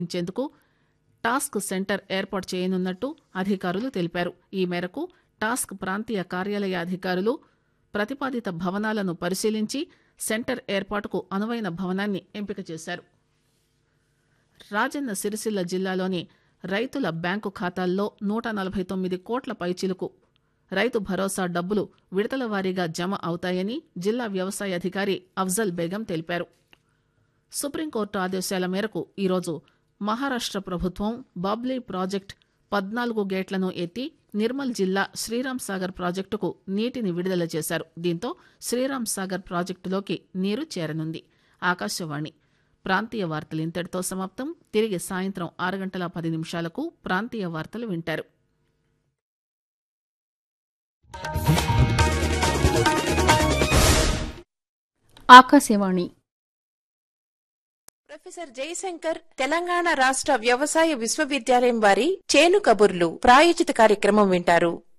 ఇచ్చేందుకు task centre ఏర్పాటు చేయనున్నట్టు అధికారులు తెలిపారు ఈ మేరకు టాస్క్ ప్రాంతీయ కార్యాలయ అధికారులు ప్రతిపాదిత భవనాలను పరిశీలించి సెంటర్ ఏర్పాటుకు అనువైన భవనాన్ని ఎంపిక చేశారు రాజన్న సిరిసిల్ల జిల్లాలోని రైతుల బ్యాంకు ఖాతాల్లో నూట నలభై తొమ్మిది కోట్ల పైచిలుకు రైతు భరోసా డబ్బులు విడతల వారీగా జమ అవుతాయని జిల్లా వ్యవసాయ అధికారి అఫ్జల్ బేగం తెలిపారు సుప్రీంకోర్టు ఆదేశాల మేరకు ఈరోజు మహారాష్ట ప్రభుత్వం బాబ్లీ ప్రాజెక్టు పద్నాలుగు గేట్లను ఎత్తి నిర్మల్ జిల్లా శ్రీరామ్ సాగర్ ప్రాజెక్టుకు నీటిని విడుదల చేశారు దీంతో శ్రీరామ్ సాగర్ ప్రాజెక్టులోకి నీరు చేరనుంది ఆకాశవాణి ప్రాంతీయ వార్తలు ఇంతటితో సమాప్తం తిరిగి సాయంత్రం ఆరు గంటల పది నిమిషాలకు ప్రాంతీయ వార్తలు వింటారు ఆకాశవాణి ప్రొఫెసర్ జయశంకర్ తెలంగాణ రాష్ట్ర వ్యవసాయ విశ్వవిద్యాలయం వారి చేను కబుర్లు ప్రాయోజిత కార్యక్రమం వింటారు